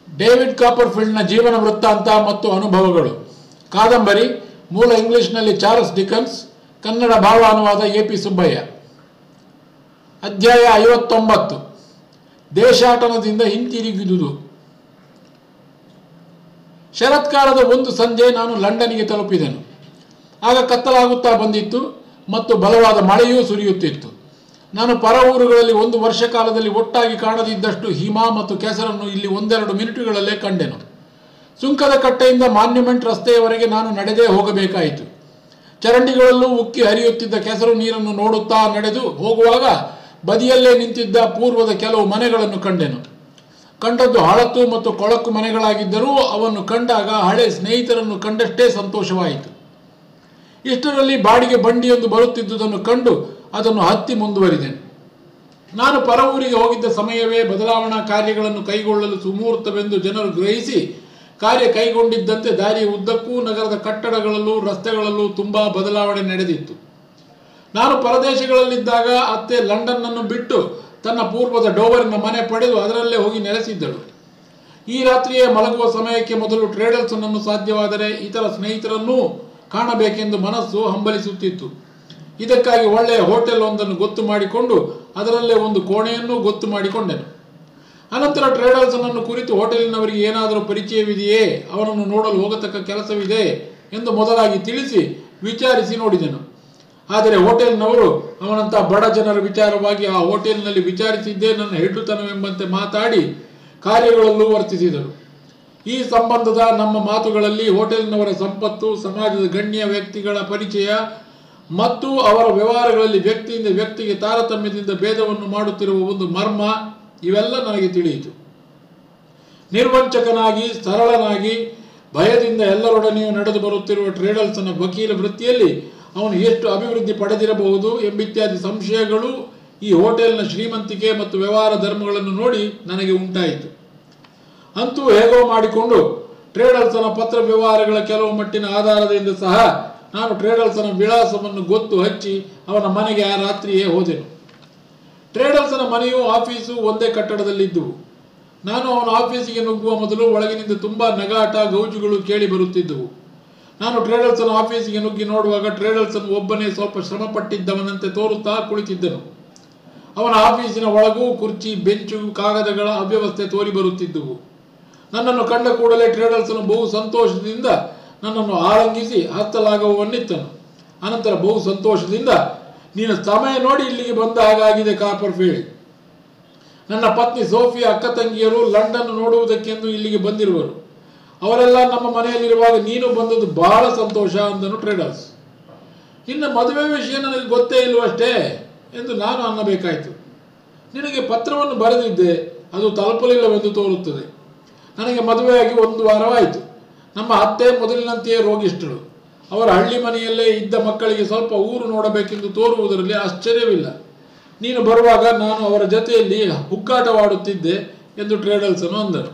David ಕಾಪರ್ಫೀಲ್ಡ್ನ ಜೀವನ ವೃತ್ತಾಂತ ಮತ್ತು ಅನುಭವಗಳು ಕಾದಂಬರಿ ಮೂಲ ಇಂಗ್ಲಿಷ್ನಲ್ಲಿ ಚಾರ್ಲ್ಸ್ ಡಿಕನ್ಸ್ ಕನ್ನಡ ಭಾವ ಅನುವಾದ ಎ ಪಿ ಸುಬ್ಬಯ್ಯ ಅಧ್ಯಾಯ ಐವತ್ತೊಂಬತ್ತು ದೇಶಾಟನದಿಂದ ಹಿಂತಿರುಗಿದುದು ಶರತ್ಕಾಲದ ಒಂದು ಸಂಜೆ ನಾನು ಲಂಡನ್ನಿಗೆ ತಲುಪಿದೆನು ಆಗ ಕತ್ತಲಾಗುತ್ತಾ ಬಂದಿತ್ತು ಮತ್ತು ಬಲವಾದ ಮಳೆಯೂ ಸುರಿಯುತ್ತಿತ್ತು ನಾನು ಪರ ಊರುಗಳಲ್ಲಿ ಒಂದು ವರ್ಷ ಕಾಲದಲ್ಲಿ ಒಟ್ಟಾಗಿ ಕಾಣದಿದ್ದಷ್ಟು ಹಿಮ ಮತ್ತು ಕೆಸರನ್ನು ಇಲ್ಲಿ ಒಂದೆರಡು ಮಿನಿಟುಗಳಲ್ಲೇ ಕಂಡೆನು ಸುಂಕದ ಕಟ್ಟೆಯಿಂದ ಮಾನ್ಯುಮೆಂಟ್ ರಸ್ತೆಯವರೆಗೆ ನಾನು ನಡೆದೇ ಹೋಗಬೇಕಾಯಿತು ಚರಂಡಿಗಳಲ್ಲೂ ಉಕ್ಕಿ ಹರಿಯುತ್ತಿದ್ದ ಕೆಸರು ನೀರನ್ನು ನೋಡುತ್ತಾ ನಡೆದು ಹೋಗುವಾಗ ಬದಿಯಲ್ಲೇ ನಿಂತಿದ್ದ ಪೂರ್ವದ ಕೆಲವು ಮನೆಗಳನ್ನು ಕಂಡೆನು ಕಂಡದ್ದು ಹಳತು ಮತ್ತು ಕೊಳಕು ಮನೆಗಳಾಗಿದ್ದರೂ ಅವನ್ನು ಕಂಡಾಗ ಹಳೆ ಸ್ನೇಹಿತರನ್ನು ಕಂಡಷ್ಟೇ ಸಂತೋಷವಾಯಿತು ಇಷ್ಟರಲ್ಲಿ ಬಾಡಿಗೆ ಬಂಡಿಯೊಂದು ಬರುತ್ತಿದ್ದುದನ್ನು ಕಂಡು ಅದನ್ನು ಹತ್ತಿ ಮುಂದುವರಿದೆನು ನಾನು ಪರ ಊರಿಗೆ ಹೋಗಿದ್ದ ಸಮಯವೇ ಬದಲಾವಣಾ ಕಾರ್ಯಗಳನ್ನು ಕೈಗೊಳ್ಳಲು ಸುಮುಹೂರ್ತವೆಂದು ಜನರು ಗ್ರಹಿಸಿ ಕಾರ್ಯ ಕೈಗೊಂಡಿದ್ದಂತೆ ದಾರಿಯ ಉದ್ದಕ್ಕೂ ನಗರದ ಕಟ್ಟಡಗಳಲ್ಲೂ ರಸ್ತೆಗಳಲ್ಲೂ ತುಂಬಾ ಬದಲಾವಣೆ ನಡೆದಿತ್ತು ನಾನು ಪರದೇಶಗಳಲ್ಲಿದ್ದಾಗ ಅತ್ತೆ ಲಂಡನ್ನನ್ನು ಬಿಟ್ಟು ತನ್ನ ಪೂರ್ವದ ಡೋವರಿನ ಮನೆ ಪಡೆದು ಅದರಲ್ಲೇ ಹೋಗಿ ನೆಲೆಸಿದ್ದಳು ಈ ರಾತ್ರಿಯೇ ಮಲಗುವ ಸಮಯಕ್ಕೆ ಮೊದಲು ಟ್ರೇಡಲ್ಸನನ್ನು ಸಾಧ್ಯವಾದರೆ ಇತರ ಸ್ನೇಹಿತರನ್ನೂ ಕಾಣಬೇಕೆಂದು ಮನಸ್ಸು ಹಂಬಲಿಸುತ್ತಿತ್ತು ಇದಕ್ಕಾಗಿ ಒಳ್ಳೆಯ ಹೋಟೆಲ್ ಒಂದನ್ನು ಗೊತ್ತು ಮಾಡಿಕೊಂಡು ಅದರಲ್ಲೇ ಒಂದು ಕೋಣೆಯನ್ನೂ ಗೊತ್ತು ಮಾಡಿಕೊಂಡೆನು ಅನಂತರ ಟ್ರೇಡಲ್ಸನನ್ನು ಕುರಿತು ಹೋಟೆಲಿನವರಿಗೆ ಏನಾದರೂ ಪರಿಚಯವಿದೆಯೇ ಅವನನ್ನು ನೋಡಲು ಹೋಗತಕ್ಕ ಕೆಲಸವಿದೆ ಎಂದು ಮೊದಲಾಗಿ ತಿಳಿಸಿ ವಿಚಾರಿಸಿ ನೋಡಿದೆನು ಆದರೆ ಹೋಟೆಲ್ನವರು ಅವನಂತ ಬಡ ಜನರ ವಿಚಾರವಾಗಿ ಆ ಹೋಟೆಲ್ನಲ್ಲಿ ವಿಚಾರಿಸಿದ್ದೇ ನನ್ನ ಹೆಡ್ಡುತನವೆಂಬಂತೆ ಮಾತಾಡಿ ಕಾರ್ಯಗಳಲ್ಲೂ ವರ್ತಿಸಿದರು ಈ ಸಂಬಂಧದ ನಮ್ಮ ಮಾತುಗಳಲ್ಲಿ ಹೋಟೆಲ್ನವರ ಸಂಪತ್ತು ಸಮಾಜದ ಗಣ್ಯ ವ್ಯಕ್ತಿಗಳ ಪರಿಚಯ ಮತ್ತು ಅವರ ವ್ಯವಹಾರಗಳಲ್ಲಿ ವ್ಯಕ್ತಿಯಿಂದ ವ್ಯಕ್ತಿಗೆ ತಾರತಮ್ಯದಿಂದ ಭೇದವನ್ನು ಮಾಡುತ್ತಿರುವ ಒಂದು ಮರ್ಮ ಇವೆಲ್ಲ ನನಗೆ ತಿಳಿಯಿತು ನಿರ್ವಂಚಕನಾಗಿ ಸರಳನಾಗಿ ಭಯದಿಂದ ಎಲ್ಲರೊಡನೆಯೂ ನಡೆದು ಬರುತ್ತಿರುವ ಟ್ರೇಡಲ್ಸನ ವಕೀಲ ವೃತ್ತಿಯಲ್ಲಿ ಅವನು ಎಷ್ಟು ಅಭಿವೃದ್ಧಿ ಪಡೆದಿರಬಹುದು ಎಂಬಿತ್ಯಾದಿ ಸಂಶಯಗಳು ಈ ಹೋಟೆಲ್ನ ಶ್ರೀಮಂತಿಕೆ ಮತ್ತು ವ್ಯವಹಾರ ಧರ್ಮಗಳನ್ನು ನೋಡಿ ನನಗೆ ಉಂಟಾಯಿತು ಅಂತೂ ಹೇಗೋ ಮಾಡಿಕೊಂಡು ಟ್ರೇಡಲ್ಸನ ಪತ್ರ ವ್ಯವಹಾರಗಳ ಕೆಲವು ಮಟ್ಟಿನ ಆಧಾರದಿಂದ ಸಹ ನಾನು ಟ್ರೇಡಲ್ಸನ ವಿಳಾಸವನ್ನು ಗೊತ್ತು ಹಚ್ಚಿ ಅವನ ಮನೆಗೆ ಆ ರಾತ್ರಿಯೇ ಹೋದೆನು ಟ್ರೇಡಲ್ಸನ ಮನೆಯು ಆಫೀಸು ಒಂದೇ ಕಟ್ಟಡದಲ್ಲಿದ್ದುವು ನಾನು ಅವನ ಆಫೀಸಿಗೆ ನುಗ್ಗುವ ಮೊದಲು ಒಳಗಿನಿಂದ ತುಂಬಾ ನಗಾಟ ಗೌಜುಗಳು ಕೇಳಿ ಬರುತ್ತಿದ್ದವು ನಾನು ಟ್ರೇಡಲ್ಸನ ಆಫೀಸಿಗೆ ನುಗ್ಗಿ ನೋಡುವಾಗ ಟ್ರೇಡಲ್ಸನ್ ಒಬ್ಬನೇ ಸ್ವಲ್ಪ ಶ್ರಮಪಟ್ಟಿದ್ದವನಂತೆ ತೋರುತ್ತಾ ಕುಳಿತಿದ್ದನು ಅವನ ಆಫೀಸಿನ ಒಳಗೂ ಕುರ್ಚಿ ಬೆಂಚು ಕಾಗದಗಳ ಅವ್ಯವಸ್ಥೆ ತೋರಿ ಬರುತ್ತಿದ್ದುವು ನನ್ನನ್ನು ಕಂಡ ಕೂಡಲೇ ಟ್ರೇಡಲ್ಸನು ಬಹು ಸಂತೋಷದಿಂದ ನನ್ನನ್ನು ಆಳಂಗಿಸಿ ಹಸ್ತಲಾಘವನ್ನಿತ್ತನು ಅನಂತರ ಬಹು ಸಂತೋಷದಿಂದ ನೀನು ಸಮಯ ನೋಡಿ ಇಲ್ಲಿಗೆ ಬಂದ ಹಾಗಾಗಿದೆ ಕಾಪರ್ ಫೀಲ್ಡ್ ನನ್ನ ಪತ್ನಿ ಸೋಫಿಯಾ ಅಕ್ಕ ತಂಗಿಯರು ಲಂಡನ್ ನೋಡುವುದಕ್ಕೆಂದು ಇಲ್ಲಿಗೆ ಬಂದಿರುವರು ಅವರೆಲ್ಲ ನಮ್ಮ ಮನೆಯಲ್ಲಿರುವಾಗ ನೀನು ಬಂದದ್ದು ಬಹಳ ಸಂತೋಷ ಅಂದನು ಟ್ರೇಡರ್ಸ್ ಇನ್ನು ಮದುವೆ ವಿಷಯ ನನಗೆ ಗೊತ್ತೇ ಇಲ್ವಷ್ಟೇ ಎಂದು ನಾನು ಅನ್ನಬೇಕಾಯಿತು ನಿನಗೆ ಪತ್ರವನ್ನು ಬರೆದಿದ್ದೆ ಅದು ತಲುಪಲಿಲ್ಲವೆಂದು ತೋರುತ್ತದೆ ನನಗೆ ಮದುವೆಯಾಗಿ ಒಂದು ವಾರವಾಯಿತು ನಮ್ಮ ಅತ್ತೆ ಮೊದಲಿನಂತೆಯೇ ರೋಗಿಷ್ಠಳು ಅವರ ಹಳ್ಳಿ ಮನೆಯಲ್ಲೇ ಇದ್ದ ಮಕ್ಕಳಿಗೆ ಸ್ವಲ್ಪ ಊರು ನೋಡಬೇಕೆಂದು ತೋರುವುದರಲ್ಲಿ ಆಶ್ಚರ್ಯವಿಲ್ಲ ನೀನು ಬರುವಾಗ ನಾನು ಅವರ ಜೊತೆಯಲ್ಲಿ ಹುಕ್ಕಾಟವಾಡುತ್ತಿದ್ದೆ ಎಂದು ಟ್ರೇಡಲ್ಸನು ಅಂದರು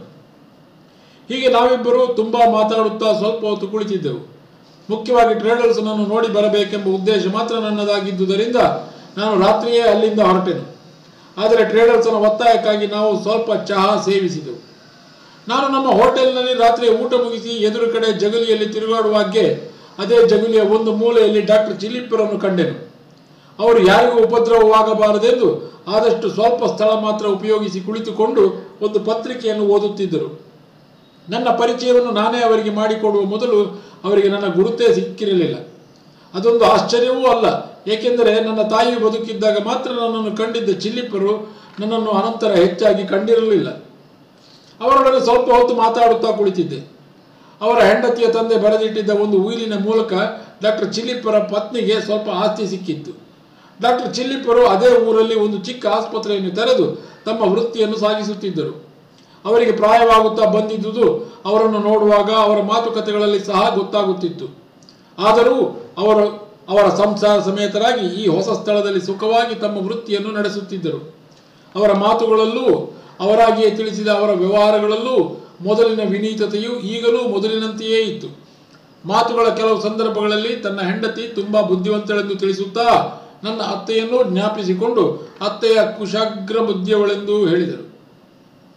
ಹೀಗೆ ನಾವಿಬ್ಬರು ತುಂಬಾ ಮಾತಾಡುತ್ತಾ ಸ್ವಲ್ಪ ಹೊತ್ತು ಕುಳಿತಿದ್ದೆವು ಮುಖ್ಯವಾಗಿ ಟ್ರೇಡಲ್ಸನನ್ನು ನೋಡಿ ಬರಬೇಕೆಂಬ ಉದ್ದೇಶ ಮಾತ್ರ ನನ್ನದಾಗಿದ್ದುದರಿಂದ ನಾನು ರಾತ್ರಿಯೇ ಅಲ್ಲಿಂದ ಹೊರಟೆನು ಆದರೆ ಟ್ರೇಡಲ್ಸನ ಒತ್ತಾಯಕ್ಕಾಗಿ ನಾವು ಸ್ವಲ್ಪ ಚಹಾ ಸೇವಿಸಿದೆವು ನಾನು ನಮ್ಮ ಹೋಟೆಲ್ನಲ್ಲಿ ರಾತ್ರಿ ಊಟ ಮುಗಿಸಿ ಎದುರು ಕಡೆ ಜಗಲಿಯಲ್ಲಿ ತಿರುಗಾಡುವಾಗೆ ಅದೇ ಜಗಲಿಯ ಒಂದು ಮೂಲೆಯಲ್ಲಿ ಡಾಕ್ಟರ್ ಚಿಲಿಪ್ಪರನ್ನು ಕಂಡೆನು ಅವರು ಯಾರಿಗೂ ಉಪದ್ರವವಾಗಬಾರದೆಂದು ಆದಷ್ಟು ಸ್ವಲ್ಪ ಸ್ಥಳ ಮಾತ್ರ ಉಪಯೋಗಿಸಿ ಕುಳಿತುಕೊಂಡು ಒಂದು ಪತ್ರಿಕೆಯನ್ನು ಓದುತ್ತಿದ್ದರು ನನ್ನ ಪರಿಚಯವನ್ನು ನಾನೇ ಅವರಿಗೆ ಮಾಡಿಕೊಡುವ ಮೊದಲು ಅವರಿಗೆ ನನ್ನ ಗುರುತೇ ಸಿಕ್ಕಿರಲಿಲ್ಲ ಅದೊಂದು ಆಶ್ಚರ್ಯವೂ ಅಲ್ಲ ಏಕೆಂದರೆ ನನ್ನ ತಾಯಿ ಬದುಕಿದ್ದಾಗ ಮಾತ್ರ ನನ್ನನ್ನು ಕಂಡಿದ್ದ ಚಿಲ್ಲಿಪ್ಪರು ನನ್ನನ್ನು ಅನಂತರ ಹೆಚ್ಚಾಗಿ ಕಂಡಿರಲಿಲ್ಲ ಅವರೊಡನೆ ಸ್ವಲ್ಪ ಹೊತ್ತು ಮಾತಾಡುತ್ತಾ ಕುಳಿತಿದ್ದೆ ಅವರ ಹೆಂಡತಿಯ ತಂದೆ ಬರೆದಿಟ್ಟಿದ್ದ ಒಂದು ಉಯಿಲಿನ ಮೂಲಕ ಡಾಕ್ಟರ್ ಚಿಲ್ಲಿಪ್ಪರ ಪತ್ನಿಗೆ ಸ್ವಲ್ಪ ಆಸ್ತಿ ಸಿಕ್ಕಿತ್ತು ಡಾಕ್ಟರ್ ಚಿಲ್ಲಿಪ್ಪರು ಅದೇ ಊರಲ್ಲಿ ಒಂದು ಚಿಕ್ಕ ಆಸ್ಪತ್ರೆಯನ್ನು ತೆರೆದು ತಮ್ಮ ವೃತ್ತಿಯನ್ನು ಸಾಗಿಸುತ್ತಿದ್ದರು ಅವರಿಗೆ ಪ್ರಾಯವಾಗುತ್ತಾ ಬಂದಿದ್ದುದು ಅವರನ್ನು ನೋಡುವಾಗ ಅವರ ಮಾತುಕತೆಗಳಲ್ಲಿ ಸಹ ಗೊತ್ತಾಗುತ್ತಿತ್ತು ಆದರೂ ಅವರು ಅವರ ಸಂಸಾರ ಸಮೇತರಾಗಿ ಈ ಹೊಸ ಸ್ಥಳದಲ್ಲಿ ಸುಖವಾಗಿ ತಮ್ಮ ವೃತ್ತಿಯನ್ನು ನಡೆಸುತ್ತಿದ್ದರು ಅವರ ಮಾತುಗಳಲ್ಲೂ ಅವರಾಗಿಯೇ ತಿಳಿಸಿದ ಅವರ ವ್ಯವಹಾರಗಳಲ್ಲೂ ಮೊದಲಿನ ವಿನೀತತೆಯು ಈಗಲೂ ಮೊದಲಿನಂತೆಯೇ ಇತ್ತು ಮಾತುಗಳ ಕೆಲವು ಸಂದರ್ಭಗಳಲ್ಲಿ ತನ್ನ ಹೆಂಡತಿ ತುಂಬಾ ಬುದ್ಧಿವಂತಳೆಂದು ತಿಳಿಸುತ್ತಾ ನನ್ನ ಅತ್ತೆಯನ್ನು ಜ್ಞಾಪಿಸಿಕೊಂಡು ಅತ್ತೆಯ ಕುಶಾಗ್ರ ಬುದ್ಧಿಯವಳೆಂದು ಹೇಳಿದರು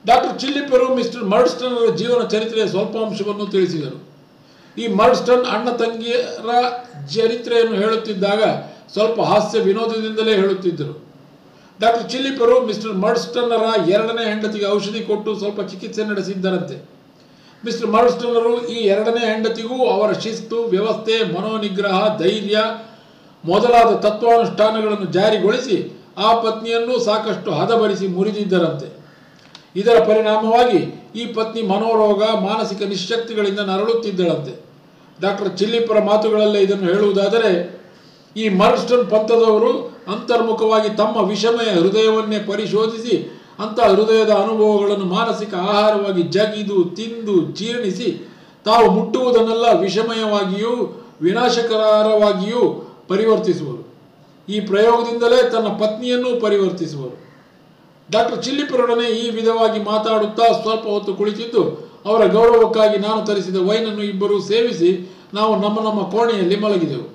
ಡಾಕ್ಟರ್ ಚಿಲ್ಲಿಪರು ಮಿಸ್ಟರ್ ಮರ್ಡ್ಸ್ಟನ್ ಅವರ ಜೀವನ ಚರಿತ್ರೆಯ ಸ್ವಲ್ಪ ಅಂಶವನ್ನು ತಿಳಿಸಿದರು ಈ ಮರ್ಡ್ಸ್ಟನ್ ಅಣ್ಣ ತಂಗಿಯರ ಚರಿತ್ರೆಯನ್ನು ಹೇಳುತ್ತಿದ್ದಾಗ ಸ್ವಲ್ಪ ಹಾಸ್ಯ ವಿನೋದದಿಂದಲೇ ಹೇಳುತ್ತಿದ್ದರು ಡಾಕ್ಟರ್ ಚಿಲ್ಲಿಪರು ಮಿಸ್ಟರ್ ಮರ್ಡ್ಸ್ಟನ್ನರ ಎರಡನೇ ಹೆಂಡತಿಗೆ ಔಷಧಿ ಕೊಟ್ಟು ಸ್ವಲ್ಪ ಚಿಕಿತ್ಸೆ ನಡೆಸಿದ್ದರಂತೆ ಮಿಸ್ಟರ್ ಮರ್ಡ್ಸ್ಟನ್ನರು ಈ ಎರಡನೇ ಹೆಂಡತಿಗೂ ಅವರ ಶಿಸ್ತು ವ್ಯವಸ್ಥೆ ಮನೋನಿಗ್ರಹ ಧೈರ್ಯ ಮೊದಲಾದ ತತ್ವಾನುಷ್ಠಾನಗಳನ್ನು ಜಾರಿಗೊಳಿಸಿ ಆ ಪತ್ನಿಯನ್ನು ಸಾಕಷ್ಟು ಹದಬರಿಸಿ ಮುರಿದಿದ್ದರಂತೆ ಇದರ ಪರಿಣಾಮವಾಗಿ ಈ ಪತ್ನಿ ಮನೋರೋಗ ಮಾನಸಿಕ ನಿಶ್ಶಕ್ತಿಗಳಿಂದ ನರಳುತ್ತಿದ್ದಳಂತೆ ಡಾಕ್ಟರ್ ಚಿಲ್ಲಿಪರ ಮಾತುಗಳಲ್ಲೇ ಇದನ್ನು ಹೇಳುವುದಾದರೆ ಈ ಮರ್ಸ್ಟನ್ ಪಂಥದವರು ಅಂತರ್ಮುಖವಾಗಿ ತಮ್ಮ ವಿಷಮಯ ಹೃದಯವನ್ನೇ ಪರಿಶೋಧಿಸಿ ಅಂಥ ಹೃದಯದ ಅನುಭವಗಳನ್ನು ಮಾನಸಿಕ ಆಹಾರವಾಗಿ ಜಗಿದು ತಿಂದು ಜೀರ್ಣಿಸಿ ತಾವು ಮುಟ್ಟುವುದನ್ನೆಲ್ಲ ವಿಷಮಯವಾಗಿಯೂ ವಿನಾಶಕರವಾಗಿಯೂ ಪರಿವರ್ತಿಸುವರು ಈ ಪ್ರಯೋಗದಿಂದಲೇ ತನ್ನ ಪತ್ನಿಯನ್ನೂ ಪರಿವರ್ತಿಸುವರು ಡಾಕ್ಟರ್ ಚಿಲ್ಲಿಪರೊಡನೆ ಈ ವಿಧವಾಗಿ ಮಾತಾಡುತ್ತಾ ಸ್ವಲ್ಪ ಹೊತ್ತು ಕುಳಿತಿದ್ದು ಅವರ ಗೌರವಕ್ಕಾಗಿ ನಾನು ತರಿಸಿದ ವೈನನ್ನು ಇಬ್ಬರು ಸೇವಿಸಿ ನಾವು ನಮ್ಮ ನಮ್ಮ ಕೋಣೆಯಲ್ಲಿ ಮಲಗಿದೆವು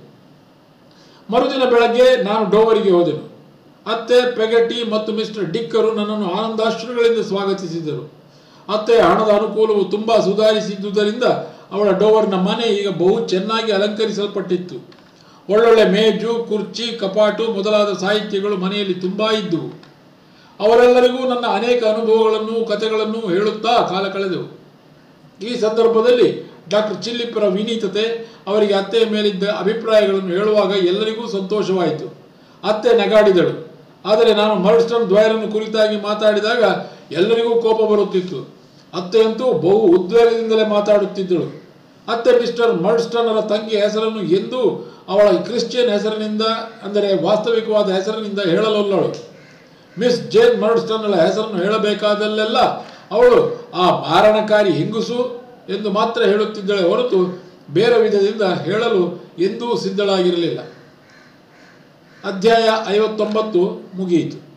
ಮರುದಿನ ಬೆಳಗ್ಗೆ ನಾನು ಡೋವರಿಗೆ ಹೋದೆನು ಅತ್ತೆ ಪೆಗಟಿ ಮತ್ತು ಮಿಸ್ಟರ್ ಡಿಕ್ಕರು ನನ್ನನ್ನು ಆನಂದಾಶ್ರುಗಳಿಂದ ಸ್ವಾಗತಿಸಿದರು ಅತ್ತೆ ಹಣದ ಅನುಕೂಲವು ತುಂಬಾ ಸುಧಾರಿಸಿದ್ದುದರಿಂದ ಅವಳ ಡೋವರ್ನ ಮನೆ ಈಗ ಬಹು ಚೆನ್ನಾಗಿ ಅಲಂಕರಿಸಲ್ಪಟ್ಟಿತ್ತು ಒಳ್ಳೊಳ್ಳೆ ಮೇಜು ಕುರ್ಚಿ ಕಪಾಟು ಮೊದಲಾದ ಸಾಹಿತ್ಯಗಳು ಮನೆಯಲ್ಲಿ ತುಂಬಾ ಇದ್ದುವು ಅವರೆಲ್ಲರಿಗೂ ನನ್ನ ಅನೇಕ ಅನುಭವಗಳನ್ನು ಕಥೆಗಳನ್ನು ಹೇಳುತ್ತಾ ಕಾಲ ಕಳೆದೆವು ಈ ಸಂದರ್ಭದಲ್ಲಿ ಡಾಕ್ಟರ್ ಚಿಲ್ಲಿಪ್ಪರ ವಿನೀತತೆ ಅವರಿಗೆ ಅತ್ತೆಯ ಮೇಲಿದ್ದ ಅಭಿಪ್ರಾಯಗಳನ್ನು ಹೇಳುವಾಗ ಎಲ್ಲರಿಗೂ ಸಂತೋಷವಾಯಿತು ಅತ್ತೆ ನಗಾಡಿದಳು ಆದರೆ ನಾನು ಮರ್ಡ್ಸ್ಟನ್ ದ್ವಯರನ್ನು ಕುರಿತಾಗಿ ಮಾತಾಡಿದಾಗ ಎಲ್ಲರಿಗೂ ಕೋಪ ಬರುತ್ತಿತ್ತು ಅತ್ತೆಯಂತೂ ಬಹು ಉದ್ವೇಗದಿಂದಲೇ ಮಾತಾಡುತ್ತಿದ್ದಳು ಅತ್ತೆ ಮಿಸ್ಟರ್ ಮರ್ಡ್ಸ್ಟನ್ನರ ತಂಗಿ ಹೆಸರನ್ನು ಎಂದೂ ಅವಳ ಕ್ರಿಶ್ಚಿಯನ್ ಹೆಸರಿನಿಂದ ಅಂದರೆ ವಾಸ್ತವಿಕವಾದ ಹೆಸರಿನಿಂದ ಹೇಳಲೊಲ್ಲಳು ಮಿಸ್ ಜೇನ್ ಮರ್ಡ್ಸ್ಟನ್ನಳ ಹೆಸರನ್ನು ಹೇಳಬೇಕಾದಲ್ಲೆಲ್ಲ ಅವಳು ಆ ಮಾರಣಕಾರಿ ಹೆಂಗುಸು ಎಂದು ಮಾತ್ರ ಹೇಳುತ್ತಿದ್ದಳೆ ಹೊರತು ಬೇರೆ ವಿಧದಿಂದ ಹೇಳಲು ಎಂದೂ ಸಿದ್ಧಳಾಗಿರಲಿಲ್ಲ ಅಧ್ಯಾಯ ಐವತ್ತೊಂಬತ್ತು ಮುಗಿಯಿತು